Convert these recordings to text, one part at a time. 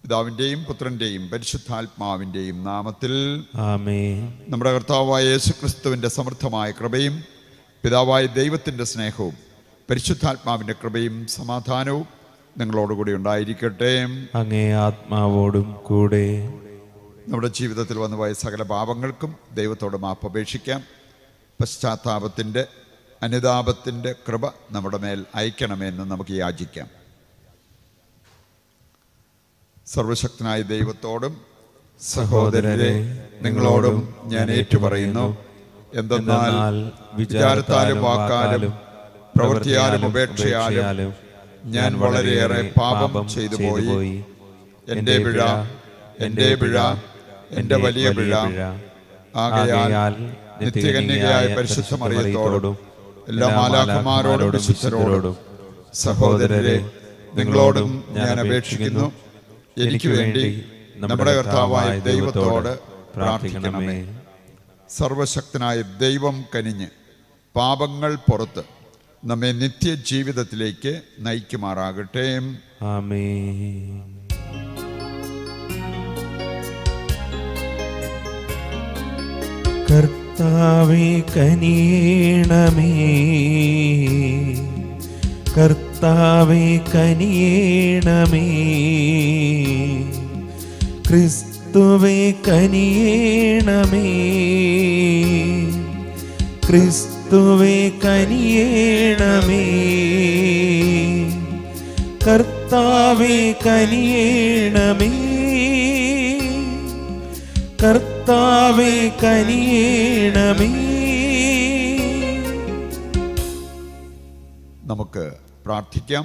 പിതാവിൻ്റെയും പുത്രൻ്റെയും പരിശുദ്ധാത്മാവിൻ്റെയും നാമത്തിൽ ആമേ നമ്മുടെ കർത്താവായ യേശുക്രിസ്തുവിൻ്റെ സമൃദ്ധമായ കൃപയും പിതാവായ ദൈവത്തിൻ്റെ സ്നേഹവും പരിശുദ്ധാത്മാവിൻ്റെ കൃപയും സമാധാനവും നിങ്ങളോടുകൂടി ഉണ്ടായിരിക്കട്ടെ അങ്ങേ ആത്മാവോടും കൂടെ നമ്മുടെ ജീവിതത്തിൽ വന്നുപോയ സകല പാപങ്ങൾക്കും ദൈവത്തോട് മാപ്പ് അപേക്ഷിക്കാം പശ്ചാത്താപത്തിൻ്റെ അനുതാപത്തിൻ്റെ കൃപ നമ്മുടെ മേൽ അയക്കണമെന്ന് നമുക്ക് യാചിക്കാം സർവശക്തനായ ദൈവത്തോടും സഹോദരരെ നിങ്ങളോടും ഞാൻ ഏറ്റുപറയുന്നു എന്തെന്നാൽ വിചാരത്താലും വാക്കാലും പ്രവൃത്തിയാലും ഉപേക്ഷയാലും ഞാൻ വളരെയേറെ പാപം ചെയ്തു പോയി എൻ്റെ പിഴ എൻ്റെ പിഴ എൻ്റെ വലിയ പിഴ ആകയാൽ നിത്യകന്യകയായ പരിശുദ്ധ മറിയത്തോടും എല്ലാ മാലാഖമാരോടും വിശുദ്ധരോടും സഹോദരരെ നിങ്ങളോടും ഞാൻ അപേക്ഷിക്കുന്നു എനിക്ക് വേണ്ടി നമ്മുടെ കർത്താവായ ദൈവത്തോട് പ്രാർത്ഥിക്കണമേ സർവശക്തനായ ദൈവം കനിഞ്ഞ് പാപങ്ങൾ പുറത്ത് നമ്മെ നിത്യജീവിതത്തിലേക്ക് നയിക്കുമാറാകട്ടെ ആമേ കർത്താവേ കനിയണമേ കർത്താവേ കനിയണമേ ക്രിസ്തുവേ കനിയണമേ ക്രിസ്തുവേ കനിയണമേ കർത്താവേ കനിയണമേ കർത്താവേ കനിയണമേ നമുക്ക് പ്രാർത്ഥിക്കാം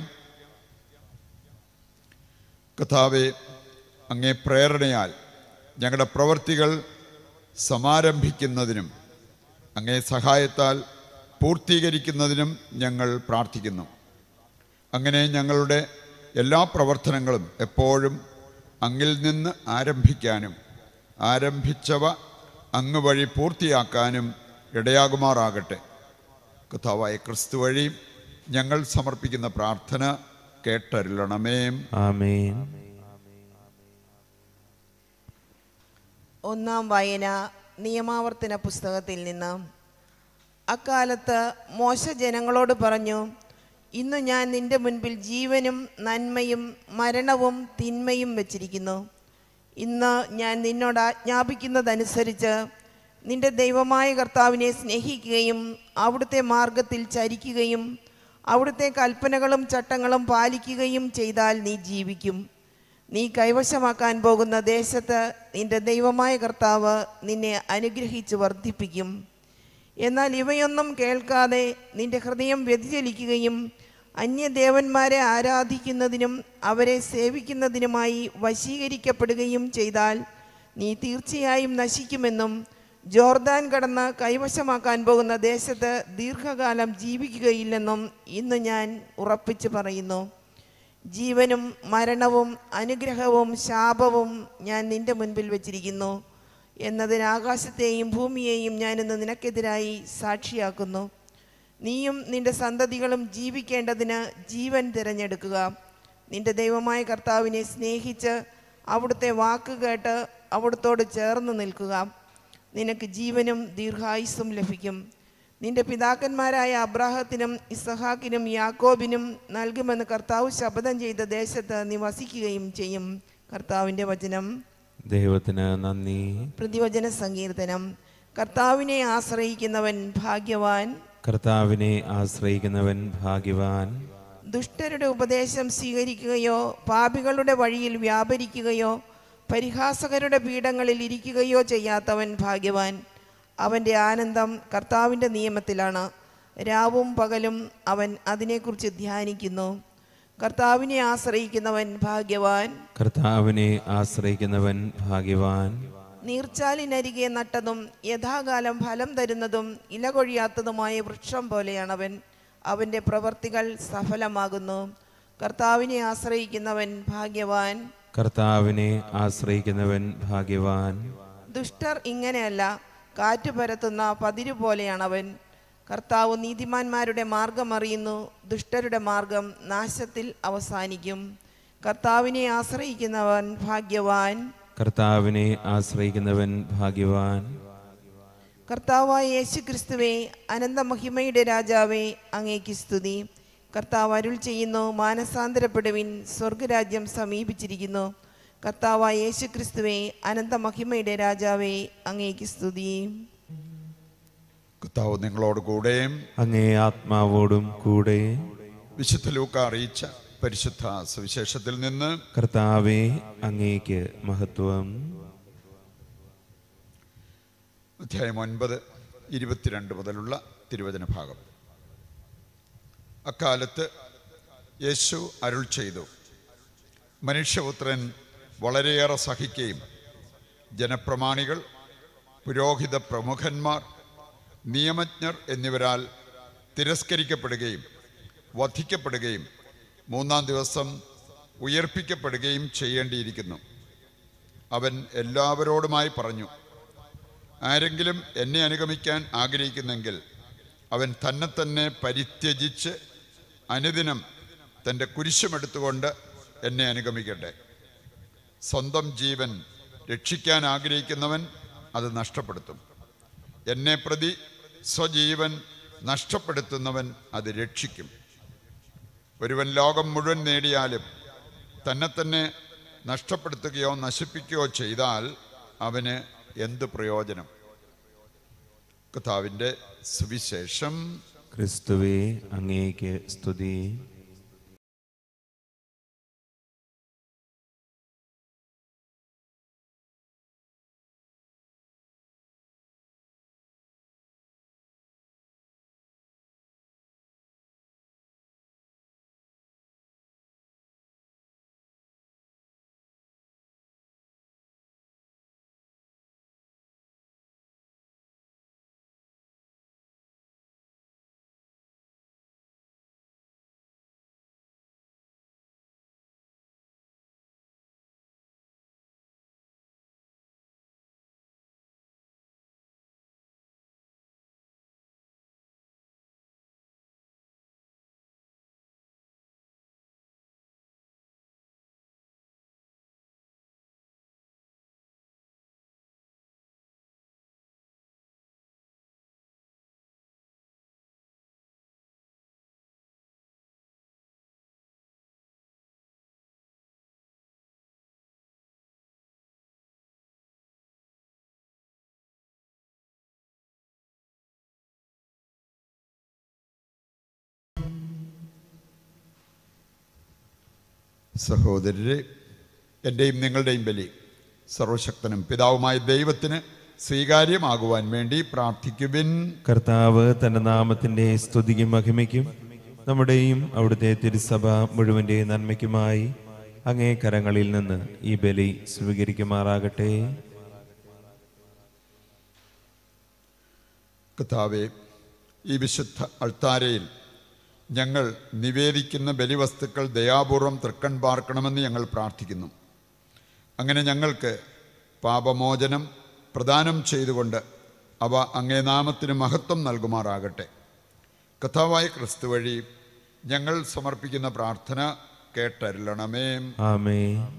കഥാവെ അങ്ങേ പ്രേരണയാൽ ഞങ്ങളുടെ പ്രവൃത്തികൾ സമാരംഭിക്കുന്നതിനും അങ്ങേ സഹായത്താൽ പൂർത്തീകരിക്കുന്നതിനും ഞങ്ങൾ പ്രാർത്ഥിക്കുന്നു അങ്ങനെ ഞങ്ങളുടെ എല്ലാ പ്രവർത്തനങ്ങളും എപ്പോഴും അങ്ങിൽ നിന്ന് ആരംഭിക്കാനും ആരംഭിച്ചവ അങ്ങ് വഴി പൂർത്തിയാക്കാനും ഇടയാകുമാറാകട്ടെ കഥാവായ ക്രിസ്തു വഴി ഞങ്ങൾ സമർപ്പിക്കുന്ന പ്രാർത്ഥന കേട്ടരുളണമേ ആമേൻ ഒന്നാം വായന നിയമാവർത്തന പുസ്തകത്തിൽ നിന്ന് അക്കാലത്ത് മോശ ജനങ്ങളോട് പറഞ്ഞു ഇന്ന് ഞാൻ നിന്റെ മുൻപിൽ ജീവനും നന്മയും മരണവും തിന്മയും വച്ചിരിക്കുന്നു ഇന്ന് ഞാൻ നിന്നോട് ആജ്ഞാപിക്കുന്നതനുസരിച്ച് നിന്റെ ദൈവമായ കർത്താവിനെ സ്നേഹിക്കുകയും അവിടുത്തെ മാർഗത്തിൽ ചരിക്കുകയും അവിടുത്തെ കൽപ്പനകളും ചട്ടങ്ങളും പാലിക്കുകയും ചെയ്താൽ നീ ജീവിക്കും നീ കൈവശമാക്കാൻ പോകുന്ന ദേശത്ത് നിന്റെ ദൈവമായ കർത്താവ് നിന്നെ അനുഗ്രഹിച്ച് വർദ്ധിപ്പിക്കും എന്നാൽ ഇവയൊന്നും കേൾക്കാതെ നിന്റെ ഹൃദയം വ്യതിചലിക്കുകയും അന്യദേവന്മാരെ ആരാധിക്കുന്നതിനും അവരെ സേവിക്കുന്നതിനുമായി വശീകരിക്കപ്പെടുകയും ചെയ്താൽ നീ തീർച്ചയായും നശിക്കുമെന്നും ജോർദാൻ കടന്ന് കൈവശമാക്കാൻ പോകുന്ന ദേശത്ത് ദീർഘകാലം ജീവിക്കുകയില്ലെന്നും ഇന്ന് ഞാൻ ഉറപ്പിച്ചു പറയുന്നു ജീവനും മരണവും അനുഗ്രഹവും ശാപവും ഞാൻ നിന്റെ മുൻപിൽ വച്ചിരിക്കുന്നു എന്നതിന് ആകാശത്തെയും ഭൂമിയെയും ഞാനിന്ന് നിനക്കെതിരായി സാക്ഷിയാക്കുന്നു നീയും നിന്റെ സന്തതികളും ജീവിക്കേണ്ടതിന് ജീവൻ തിരഞ്ഞെടുക്കുക നിന്റെ ദൈവമായ കർത്താവിനെ സ്നേഹിച്ച് അവിടുത്തെ വാക്ക് കേട്ട് അവിടുത്തോട് ചേർന്ന് നിൽക്കുക നിനക്ക് ജീവനും ദീർഘായുസ്സും ലഭിക്കും നിന്റെ പിതാക്കന്മാരായ അബ്രാഹത്തിനും ഇസഹാക്കിനും യാക്കോബിനും നൽകുമെന്ന് കർത്താവ് ശപഥം ചെയ്ത ദേശത്ത് നീ വസിക്കുകയും ചെയ്യും കർത്താവിൻ്റെ വചനം ദൈവത്തിന് നന്ദി പ്രതിവചന സങ്കീർത്തനം കർത്താവിനെ ആശ്രയിക്കുന്നവൻ ഭാഗ്യവാൻ കർത്താവിനെ ആശ്രയിക്കുന്നവൻ ഭാഗ്യവാൻ ദുഷ്ടരുടെ ഉപദേശം സ്വീകരിക്കുകയോ പാപികളുടെ വഴിയിൽ വ്യാപരിക്കുകയോ പരിഹാസകരുടെ പീഠങ്ങളിൽ ഇരിക്കുകയോ ചെയ്യാത്തവൻ ഭാഗ്യവാൻ അവൻ്റെ ആനന്ദം കർത്താവിൻ്റെ നിയമത്തിലാണ് രാവും പകലും അവൻ അതിനെക്കുറിച്ച് ധ്യാനിക്കുന്നു കർത്താവിനെ ആശ്രയിക്കുന്നവൻ ഭാഗ്യവാൻ കർത്താവിനെ ആശ്രയിക്കുന്നവൻ ഭാഗ്യവാൻ നീർച്ചാലിനരികെ നട്ടതും യഥാകാലം ഫലം തരുന്നതും ഇല കൊഴിയാത്തതുമായ വൃക്ഷം പോലെയാണവൻ അവൻ്റെ പ്രവർത്തികൾ സഫലമാകുന്നു കർത്താവിനെ ആശ്രയിക്കുന്നവൻ ഭാഗ്യവാൻ കർത്താവിനെ ആശ്രയിക്കുന്നവൻ ഭാഗ്യവാൻ ദുഷ്ടർ ഇങ്ങനെയല്ല കാറ്റ് പരത്തുന്ന പതിരു പോലെയാണവൻ കർത്താവ് നീതിമാന്മാരുടെ മാർഗം അറിയുന്നു ദുഷ്ടരുടെ മാർഗം നാശത്തിൽ അവസാനിക്കും കർത്താവിനെ ആശ്രയിക്കുന്നവൻ ഭാഗ്യവാൻ കർത്താവിനെ ആശ്രയിക്കുന്നവൻ ഭാഗ്യവാൻ കർത്താവായ യേശു ക്രിസ്തുവേ അനന്തമഹിമയുടെ രാജാവേ അങ്ങേക്ക് സ്തുതി കർത്താവ് അരുൾ ചെയ്യുന്നു മാനസാന്തരപ്പെടുവിൻ സ്വർഗരാജ്യം സമീപിച്ചിരിക്കുന്നു കർത്താവായ യേശു ക്രിസ്തുവേ അനന്തമഹിമയുടെ രാജാവേ അങ്ങേക്ക് സ്തുതി കർത്താവ് നിങ്ങളോട് കൂടെയും അങ്ങേ ആത്മാവോടും കൂടെ വിശുദ്ധ ലൂക്ക അറിയിച്ച പരിശുദ്ധ സുവിശേഷത്തിൽ നിന്ന് കർത്താവെ അങ്ങേക്ക് മഹത്വം അധ്യായം ഒൻപത് ഇരുപത്തിരണ്ട് മുതലുള്ള തിരുവചന ഭാഗം അക്കാലത്ത് യേശു അരുൾ ചെയ്തു മനുഷ്യപുത്രൻ വളരെയേറെ സഹിക്കുകയും ജനപ്രമാണികൾ പുരോഹിത പ്രമുഖന്മാർ നിയമജ്ഞർ എന്നിവരാൽ തിരസ്കരിക്കപ്പെടുകയും വധിക്കപ്പെടുകയും മൂന്നാം ദിവസം ഉയർപ്പിക്കപ്പെടുകയും ചെയ്യേണ്ടിയിരിക്കുന്നു അവൻ എല്ലാവരോടുമായി പറഞ്ഞു ആരെങ്കിലും എന്നെ അനുഗമിക്കാൻ ആഗ്രഹിക്കുന്നെങ്കിൽ അവൻ തന്നെ തന്നെ പരിത്യജിച്ച് അനുദിനം തൻ്റെ കുരിശുമെടുത്തുകൊണ്ട് എന്നെ അനുഗമിക്കട്ടെ സ്വന്തം ജീവൻ രക്ഷിക്കാൻ ആഗ്രഹിക്കുന്നവൻ അത് നഷ്ടപ്പെടുത്തും എന്നെ പ്രതി സ്വജീവൻ നഷ്ടപ്പെടുത്തുന്നവൻ അത് രക്ഷിക്കും ഒരുവൻ ലോകം മുഴുവൻ നേടിയാലും തന്നെ തന്നെ നഷ്ടപ്പെടുത്തുകയോ നശിപ്പിക്കുകയോ ചെയ്താൽ അവന് എന്ത് പ്രയോജനം കർത്താവിൻ്റെ സുവിശേഷം ക്രിസ്തുവെ അങ്ങേക്ക് സ്തുതി സഹോദരരെ എൻ്റെയും നിങ്ങളുടെയും ബലി സർവശക്തനും പിതാവുമായ ദൈവത്തിന് സ്വീകാര്യമാകുവാൻ വേണ്ടി പ്രാർത്ഥിക്കുവിൻ കർത്താവ് തന്റെ നാമത്തിന്റെ സ്തുതിക്കും മഹിമയ്ക്കും നമ്മുടെയും അവിടുത്തെ തിരുസഭ മുഴുവന്റെ നന്മയ്ക്കുമായി അങ്ങേ കരങ്ങളിൽ നിന്ന് ഈ ബലി സ്വീകരിക്കുമാറാകട്ടെ കർത്താവെ ഈ വിശുദ്ധ അൾത്താരയിൽ ഞങ്ങൾ നിവേദിക്കുന്ന ബലിവസ്തുക്കൾ ദയാപൂർവം തൃക്കൺ പാർക്കണമെന്ന് ഞങ്ങൾ പ്രാർത്ഥിക്കുന്നു അങ്ങനെ ഞങ്ങൾക്ക് പാപമോചനം പ്രദാനം ചെയ്തുകൊണ്ട് അവ അങ്ങേ നാമത്തിന് മഹത്വം നൽകുമാറാകട്ടെ കഥാവായ ക്രിസ്തു വഴി ഞങ്ങൾ സമർപ്പിക്കുന്ന പ്രാർത്ഥന കേട്ടരുളണമേ ആമേ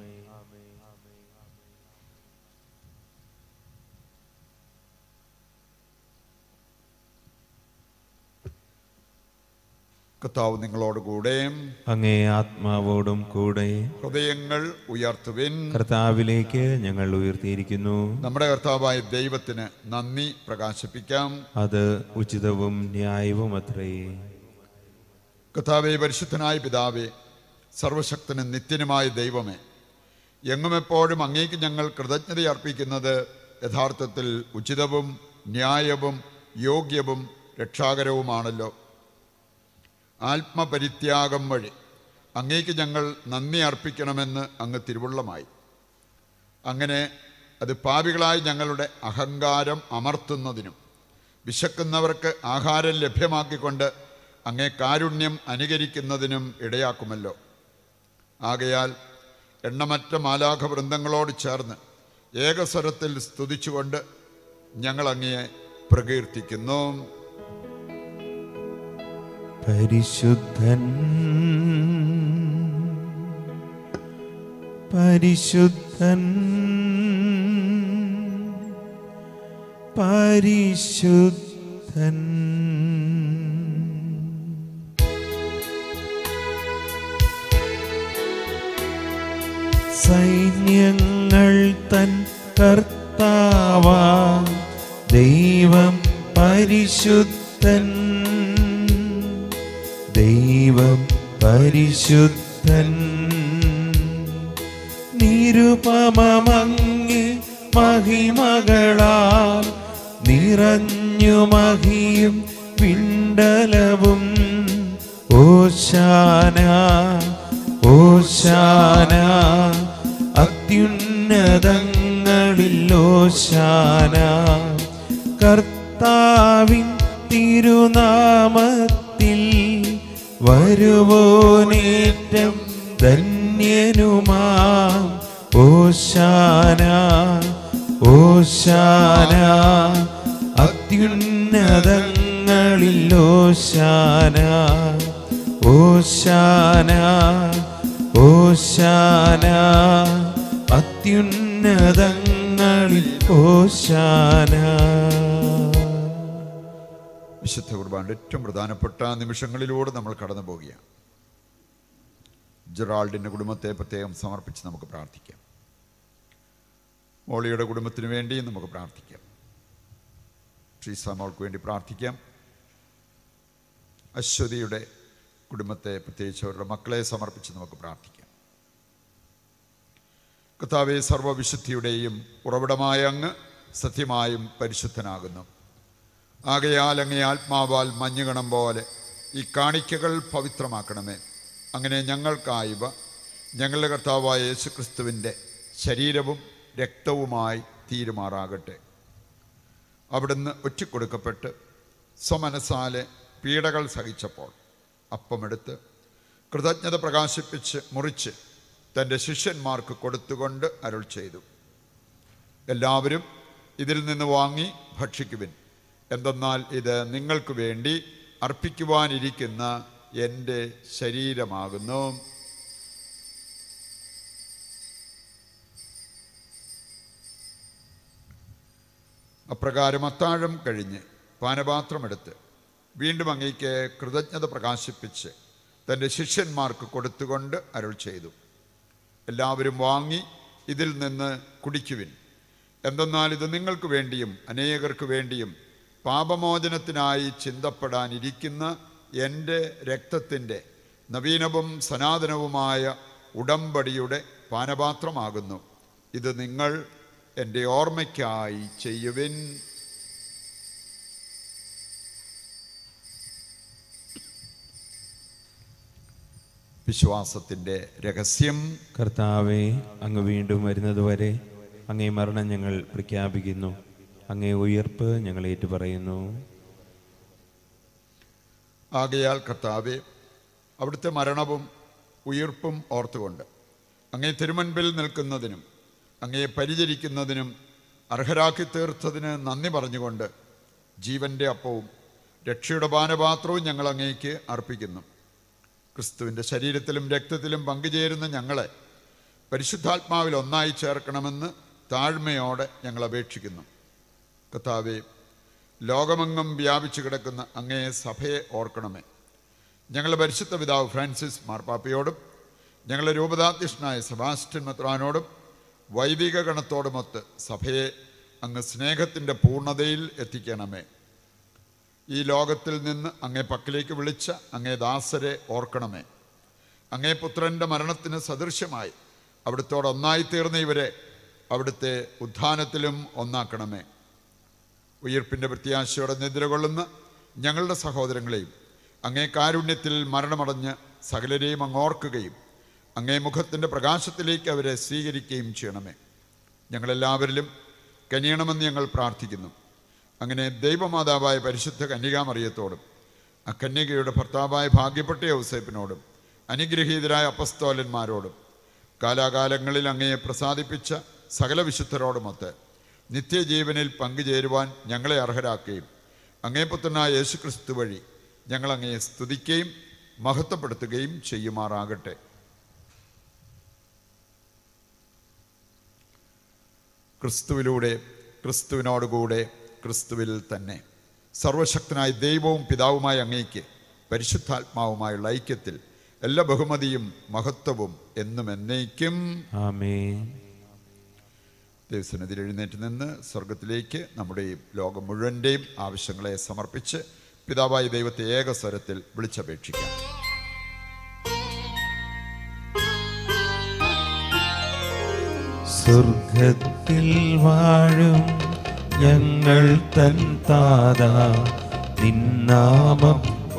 കർത്താവ് നിങ്ങളോട് കൂടെ അങ്ങേ ആത്മാവോടും കൂടെ ഹൃദയങ്ങൾ ഉയർത്തുവിൻ കർത്താവിലേക്ക് ഞങ്ങൾ ഉയർത്തിയിരിക്കുന്നു നമ്മുടെ കർത്താവായ ദൈവത്തിന് നന്ദി പ്രകാശിപ്പിക്കാം അത് ഉചിതവും ന്യായവും അത്രേ കർത്താവെ പരിശുദ്ധനായ പിതാവേ സർവശക്തനും നിത്യനുമായ ദൈവമേ എങ്ങുമെപ്പോഴും അങ്ങേക്ക് ഞങ്ങൾ കൃതജ്ഞത അർപ്പിക്കുന്നത് യഥാർത്ഥത്തിൽ ഉചിതവും ന്യായവും യോഗ്യവും രക്ഷാകരവുമാണല്ലോ ആത്മപരിത്യാഗം വഴി അങ്ങേക്ക് ഞങ്ങൾ നന്ദി അർപ്പിക്കണമെന്ന് അങ്ങ് തിരുവുള്ളമായി അങ്ങനെ അത് പാപികളായി ഞങ്ങളുടെ അഹങ്കാരം അമർത്തുന്നതിനും വിശക്കുന്നവർക്ക് ആഹാരം ലഭ്യമാക്കിക്കൊണ്ട് അങ്ങേ കാരുണ്യം അനുകരിക്കുന്നതിനും ഇടയാക്കുമല്ലോ ആകയാൽ എണ്ണമറ്റ മാലാഖ വൃന്ദങ്ങളോട് ചേർന്ന് ഏകസ്വരത്തിൽ സ്തുതിച്ചുകൊണ്ട് ഞങ്ങൾ അങ്ങയെ പ്രകീർത്തിക്കുന്നു പരിശുദ്ധൻ പരിശുദ്ധൻ പരിശുദ്ധൻ സൈന്യങ്ങൾ തൻ കർത്താവാ ദൈവം പരിശുദ്ധൻ ദൈവം പരിശുദ്ധൻ നിരുപമങ്ങി മഹിമകളാൽ നിറഞ്ഞു മഹിയും വിണ്ടലവും ഓശാന ഓശാന അത്യുന്നതങ്ങളിൽ ഓശാന കർത്താവിൻ തിരുനാമത്തിൽ വരുവോനേറ്റം ധന്യനുമാം ഓശാന ഓശാന അത്യുന്നതങ്ങളിൽ ഓശാന ഓശാന ഓശാന അത്യുന്നതങ്ങളിൽ ഓശാന വിശുദ്ധ കുർബാൻ്റെ ഏറ്റവും പ്രധാനപ്പെട്ട നിമിഷങ്ങളിലൂടെ നമ്മൾ കടന്നു പോവുകയാണ് ജെറാൾഡിൻ്റെ കുടുംബത്തെ പ്രത്യേകം സമർപ്പിച്ച് നമുക്ക് പ്രാർത്ഥിക്കാം മോളിയുടെ കുടുംബത്തിന് വേണ്ടിയും നമുക്ക് പ്രാർത്ഥിക്കാം ട്രീസ മോൾക്ക് വേണ്ടി പ്രാർത്ഥിക്കാം അശ്വതിയുടെ കുടുംബത്തെ പ്രത്യേകിച്ച് അവരുടെ മക്കളെ സമർപ്പിച്ച് നമുക്ക് പ്രാർത്ഥിക്കാം കർത്താവെ സർവവിശുദ്ധിയുടെയും ഉറവിടമായ അങ്ങ് സത്യമായും പരിശുദ്ധനാകുന്നു ആകയാൽ അങ്ങേ ആത്മാവാൽ മഞ്ഞുകണം പോലെ ഈ കാണിക്കകൾ പവിത്രമാക്കണമേ അങ്ങനെ ഞങ്ങൾക്കായവ ഞങ്ങളുടെ കർത്താവായ യേശുക്രിസ്തുവിൻ്റെ ശരീരവും രക്തവുമായി തീരുമാറാകട്ടെ അവിടുന്ന് ഒറ്റിക്കൊടുക്കപ്പെട്ട് സ്വമനസാലെ പീഡകൾ സഹിച്ചപ്പോൾ അപ്പമെടുത്ത് കൃതജ്ഞത പ്രകാശിപ്പിച്ച് മുറിച്ച് തൻ്റെ ശിഷ്യന്മാർക്ക് കൊടുത്തുകൊണ്ട് അരുൾ ചെയ്തു എല്ലാവരും ഇതിൽ നിന്ന് വാങ്ങി ഭക്ഷിക്കുവിൻ എന്തെന്നാൽ ഇത് നിങ്ങൾക്ക് വേണ്ടി അർപ്പിക്കുവാനിരിക്കുന്ന എൻ്റെ ശരീരമാകുന്നു അപ്രകാരം അത്താഴം കഴിഞ്ഞ് പാനപാത്രമെടുത്ത് വീണ്ടും അങ്ങേക്ക് കൃതജ്ഞത പ്രകാശിപ്പിച്ച് തൻ്റെ ശിഷ്യന്മാർക്ക് കൊടുത്തുകൊണ്ട് അരുൾ ചെയ്തു എല്ലാവരും വാങ്ങി ഇതിൽ നിന്ന് കുടിക്കുവിൻ എന്തെന്നാൽ ഇത് നിങ്ങൾക്ക് വേണ്ടിയും അനേകർക്ക് വേണ്ടിയും പാപമോചനത്തിനായി ചിന്തപ്പെടാനിരിക്കുന്ന എൻ്റെ രക്തത്തിൻ്റെ നവീനവും സനാതനവുമായ ഉടമ്പടിയുടെ പാനപാത്രമാകുന്നു ഇത് നിങ്ങൾ എൻ്റെ ഓർമ്മയ്ക്കായി ചെയ്യുവിൻ വിശ്വാസത്തിൻ്റെ രഹസ്യം കർത്താവെ അങ്ങ് വീണ്ടും വരുന്നതുവരെ അങ്ങേ മരണം ഞങ്ങൾ പ്രഖ്യാപിക്കുന്നു അങ്ങേ ഉയർപ്പ് ഞങ്ങൾ ഏറ്റുപറയുന്നു ആകയാൽ കർത്താവെ അവിടുത്തെ മരണവും ഉയിർപ്പും ഓർത്തുകൊണ്ട് അങ്ങേ തിരുമുൻപിൽ നിൽക്കുന്നതിനും അങ്ങേ പരിചരിക്കുന്നതിനും അർഹരാക്കി തീർത്തതിന് നന്ദി പറഞ്ഞുകൊണ്ട് ജീവൻ്റെ അപ്പവും രക്ഷയുടെ പാനപാത്രവും ഞങ്ങൾ അങ്ങേക്ക് അർപ്പിക്കുന്നു ക്രിസ്തുവിൻ്റെ ശരീരത്തിലും രക്തത്തിലും പങ്കുചേരുന്ന ഞങ്ങളെ പരിശുദ്ധാത്മാവിൽ ഒന്നായി ചേർക്കണമെന്ന് താഴ്മയോടെ ഞങ്ങൾ അപേക്ഷിക്കുന്നു കർത്താവെ ലോകമെങ്ങും വ്യാപിച്ചു കിടക്കുന്ന അങ്ങേ സഭയെ ഓർക്കണമേ ഞങ്ങളുടെ പരിശുദ്ധ പിതാവ് ഫ്രാൻസിസ് മാർപ്പാപ്പയോടും ഞങ്ങളുടെ രൂപതാധ്യക്ഷനായ സെബാസ്റ്റ്യൻ മെത്രാനോടും വൈദിക ഗണത്തോടുമൊത്ത് സഭയെ അങ്ങ് സ്നേഹത്തിൻ്റെ പൂർണ്ണതയിൽ എത്തിക്കണമേ ഈ ലോകത്തിൽ നിന്ന് അങ്ങേ പക്കലേക്ക് വിളിച്ച അങ്ങേ ദാസരെ ഓർക്കണമേ അങ്ങേ പുത്രൻ്റെ മരണത്തിന് സദൃശ്യമായി അവിടുത്തോട് ഒന്നായിത്തീർന്ന ഇവരെ അവിടുത്തെ ഉത്ഥാനത്തിലും ഒന്നാക്കണമേ ഉയർപ്പിൻ്റെ പ്രത്യാശയോടെ നിദ്രകൊള്ളുന്ന ഞങ്ങളുടെ സഹോദരങ്ങളെയും അങ്ങേ കാരുണ്യത്തിൽ മരണമടഞ്ഞ് സകലരെയും അങ്ങ് ഓർക്കുകയും അങ്ങേ മുഖത്തിൻ്റെ പ്രകാശത്തിലേക്ക് അവരെ സ്വീകരിക്കുകയും ചെയ്യണമേ ഞങ്ങളെല്ലാവരിലും കനിയണമെന്ന് ഞങ്ങൾ പ്രാർത്ഥിക്കുന്നു അങ്ങനെ ദൈവമാതാവായ പരിശുദ്ധ കന്യകാമറിയത്തോടും ആ കന്യകയുടെ ഭർത്താവായ ഭാഗ്യപ്പെട്ട ഔസേപ്പിനോടും അനുഗ്രഹീതരായ അപ്പസ്തോലന്മാരോടും കാലാകാലങ്ങളിൽ അങ്ങയെ പ്രസാദിപ്പിച്ച സകല വിശുദ്ധരോടുമൊത്ത് നിത്യജീവനിൽ പങ്കുചേരുവാൻ ഞങ്ങളെ അർഹരാക്കുകയും അങ്ങേ പുത്രനായ യേശുക്രിസ്തു വഴി ഞങ്ങൾ അങ്ങയെ സ്തുതിക്കുകയും മഹത്വപ്പെടുത്തുകയും ചെയ്യുമാറാകട്ടെ ക്രിസ്തുവിലൂടെ ക്രിസ്തുവിനോടുകൂടെ ക്രിസ്തുവിൽ തന്നെ സർവശക്തനായ ദൈവവും പിതാവുമായ അങ്ങേക്ക് പരിശുദ്ധാത്മാവുമായുള്ള ഐക്യത്തിൽ എല്ലാ ബഹുമതിയും മഹത്വവും എന്നും എന്നേക്കും ആമേൻ ദൈവസന്നിധിയിൽ എഴുന്നേറ്റ് നിന്ന് സ്വർഗത്തിലേക്ക് നമ്മുടെ ഈ ലോകം മുഴുവൻ്റെയും ആവശ്യങ്ങളെ സമർപ്പിച്ച് പിതാവായ ദൈവത്തെ ഏക സ്വരത്തിൽ വിളിച്ചപേക്ഷിക്കാം സ്വർഗത്തിൽ വാഴും ഞങ്ങൾ തൻ താത നിന്നാമം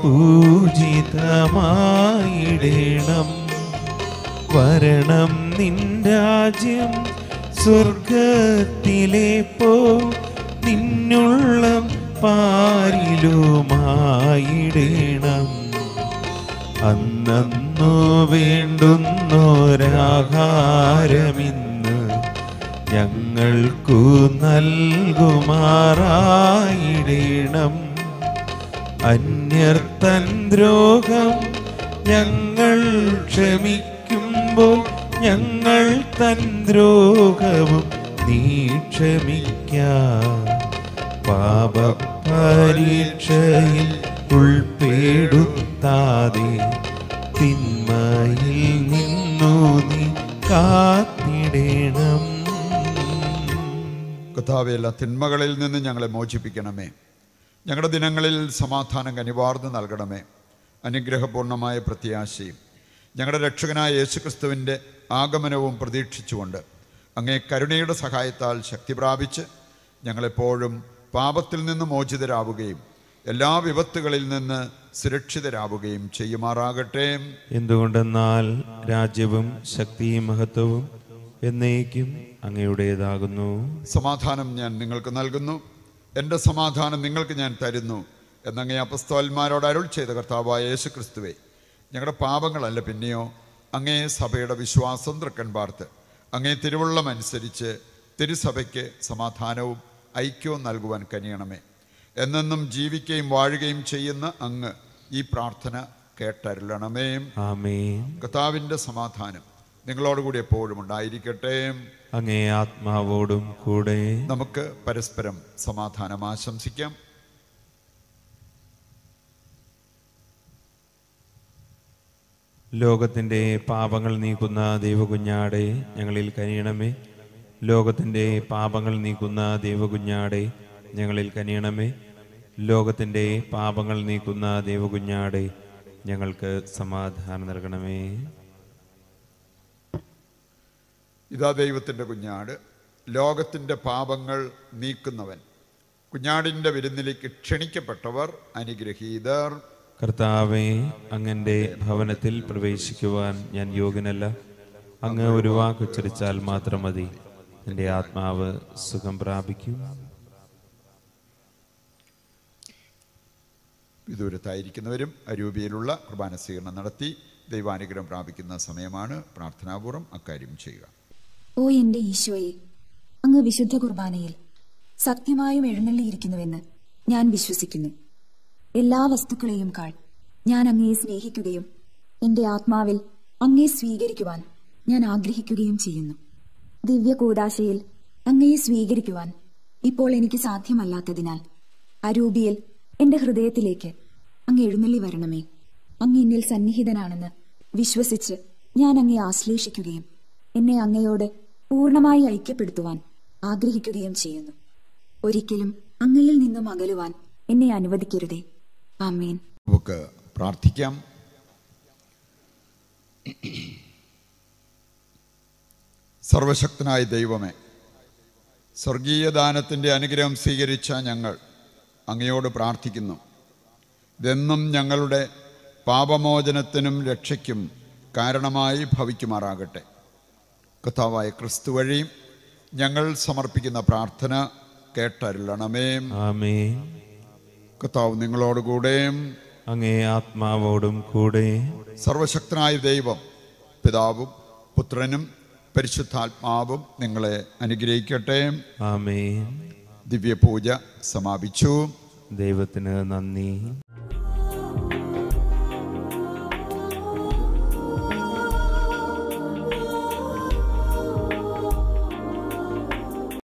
പൂജിതമായിടേണം വരണം നിൻ രാജ്യം സ്വർഗത്തിലെ പോ നിന്നുള്ള പാരിലുമായിടേണം അന്നു വേണ്ടുന്നൊരാഹാരമിന്ന് ഞങ്ങൾക്കു നൽകുമാറായിടേണം അന്യർത്തൻ ദ്രോഹം ഞങ്ങൾ ക്ഷമിക്കുമ്പോൾ ഞങ്ങൾ തൻ ദ്രോഹവും നീ ക്ഷമിക്കാം പാപപരീക്ഷയിൽ ഉൾപ്പെടുത്താതെ തിന്മയിൽ നിന്നു നീ കാത്തിടണം കഥാവെ എല്ലാ തിന്മകളിൽ നിന്ന് ഞങ്ങളെ മോചിപ്പിക്കണമേ ഞങ്ങളുടെ ദിനങ്ങളിൽ സമാധാനം കനിവാർന്ന് നൽകണമേ അനുഗ്രഹപൂർണമായ പ്രത്യാശയും ഞങ്ങളുടെ രക്ഷകനായ യേശുക്രിസ്തുവിൻ്റെ ആഗമനവും പ്രതീക്ഷിച്ചുകൊണ്ട് അങ്ങേ കരുണയുടെ സഹായത്താൽ ശക്തി പ്രാപിച്ച് ഞങ്ങളെപ്പോഴും പാപത്തിൽ നിന്ന് മോചിതരാവുകയും എല്ലാ വിപത്തുകളിൽ നിന്ന് സുരക്ഷിതരാവുകയും ചെയ്യുമാറാകട്ടെ എന്തുകൊണ്ടെന്നാൽ രാജ്യവും ശക്തിയും മഹത്വവും എന്നേക്കും അങ്ങയുടേതാകുന്നു സമാധാനം ഞാൻ നിങ്ങൾക്ക് നൽകുന്നു എൻ്റെ സമാധാനം നിങ്ങൾക്ക് ഞാൻ തരുന്നു എന്നങ്ങേ അപ്പസ്തോന്മാരോട് അരുൾ ചെയ്ത കർത്താവായ യേശു ക്രിസ്തുവേ ഞങ്ങളുടെ പാപങ്ങളല്ല പിന്നെയോ അങ്ങേ സഭയുടെ വിശ്വാസം തൃക്കൻ പാർത്ത് അങ്ങേ തിരുവള്ളം അനുസരിച്ച് തിരുസഭയ്ക്ക് സമാധാനവും ഐക്യവും നൽകുവാൻ കനിയണമേ എന്നെന്നും ജീവിക്കുകയും വാഴുകയും ചെയ്യുന്ന അങ്ങ് ഈ പ്രാർത്ഥന കേട്ടരുളണമേ ആമേൻ കർത്താവിൻ്റെ സമാധാനം നിങ്ങളോടുകൂടി എപ്പോഴും ഉണ്ടായിരിക്കട്ടെ അങ്ങേ ആത്മാവോടും കൂടെ നമുക്ക് പരസ്പരം സമാധാനം ആശംസിക്കാം ലോകത്തിൻ്റെ പാപങ്ങൾ നീക്കുന്ന ദൈവകുഞ്ഞാടെ ഞങ്ങളിൽ കനിയണമേ ലോകത്തിൻ്റെ പാപങ്ങൾ നീക്കുന്ന ദൈവകുഞ്ഞാടെ ഞങ്ങളിൽ കനിയണമേ ലോകത്തിൻ്റെ പാപങ്ങൾ നീക്കുന്ന ദൈവകുഞ്ഞാടെ ഞങ്ങൾക്ക് സമാധാനം നൽകണമേ ഇതാ ദൈവത്തിൻ്റെ കുഞ്ഞാട് ലോകത്തിൻ്റെ പാപങ്ങൾ നീക്കുന്നവൻ കുഞ്ഞാടിൻ്റെ വിരുന്നിലേക്ക് ക്ഷണിക്കപ്പെട്ടവർ അനുഗ്രഹീതർ കർത്താവെ അങ്ങൻ്റെ ഭവനത്തിൽ പ്രവേശിക്കുവാൻ ഞാൻ യോഗ്യനല്ല അങ്ങ് ഒരു വാക്ക് ഉച്ചരിച്ചാൽ മാത്രം മതി എൻ്റെ ആത്മാവ് സുഖം പ്രാപിക്കും വിദൂരത്തായിരിക്കുന്നവരും അരൂപിയിലുള്ള കുർബാന സ്വീകരണം നടത്തി ദൈവാനുഗ്രഹം പ്രാപിക്കുന്ന സമയമാണ് പ്രാർത്ഥനാപൂർവ്വം അക്കാര്യം ചെയ്യുക ഓ എന്റെ ഈശോയെ അങ്ങ് വിശുദ്ധ കുർബാനയിൽ സത്യമായും എഴുന്നള്ളിയിരിക്കുന്നുവെന്ന് ഞാൻ വിശ്വസിക്കുന്നു എല്ലാ വസ്തുക്കളെയും കാൾ ഞാൻ അങ്ങയെ സ്നേഹിക്കുകയും എന്റെ ആത്മാവിൽ അങ്ങയെ സ്വീകരിക്കുവാൻ ഞാൻ ആഗ്രഹിക്കുകയും ചെയ്യുന്നു ദിവ്യ കൂടാശയിൽ അങ്ങയെ സ്വീകരിക്കുവാൻ ഇപ്പോൾ എനിക്ക് സാധ്യമല്ലാത്തതിനാൽ അരൂപിയിൽ എന്റെ ഹൃദയത്തിലേക്ക് അങ്ങ് എഴുന്നള്ളി വരണമേ അങ്ങ് എന്നിൽ സന്നിഹിതനാണെന്ന് വിശ്വസിച്ച് ഞാൻ അങ്ങയെ ആശ്ലേഷിക്കുകയും എന്നെ അങ്ങയോട് പൂർണ്ണമായി ഐക്യപ്പെടുത്തുവാൻ ആഗ്രഹിക്കുകയും ചെയ്യുന്നു ഒരിക്കലും അങ്ങയിൽ നിന്നും അകലുവാൻ എന്നെ അനുവദിക്കരുതേ ആമേൻ നമുക്ക് പ്രാർത്ഥിക്കാം സർവശക്തനായ ദൈവമേ സ്വർഗീയ ദാനത്തിൻ്റെ അനുഗ്രഹം സ്വീകരിച്ച ഞങ്ങൾ അങ്ങയോട് പ്രാർത്ഥിക്കുന്നു ഇതെന്നും ഞങ്ങളുടെ പാപമോചനത്തിനും രക്ഷയ്ക്കും കാരണമായി ഭവിക്കുമാറാകട്ടെ കഥാവായ ക്രിസ്തു വഴി ഞങ്ങൾ സമർപ്പിക്കുന്ന പ്രാർത്ഥന കേട്ടരുളണമേ ആമേൻ കർത്താവ് നിങ്ങളോടുകൂടെയും അങ്ങേ ആത്മാവോടും കൂടെ സർവശക്തനായ ദൈവം പിതാവും പുത്രനും പരിശുദ്ധാത്മാവും നിങ്ങളെ അനുഗ്രഹിക്കട്ടെ ആമേൻ ദിവ്യപൂജ സമാപിച്ചു ദൈവത്തിന് നന്ദി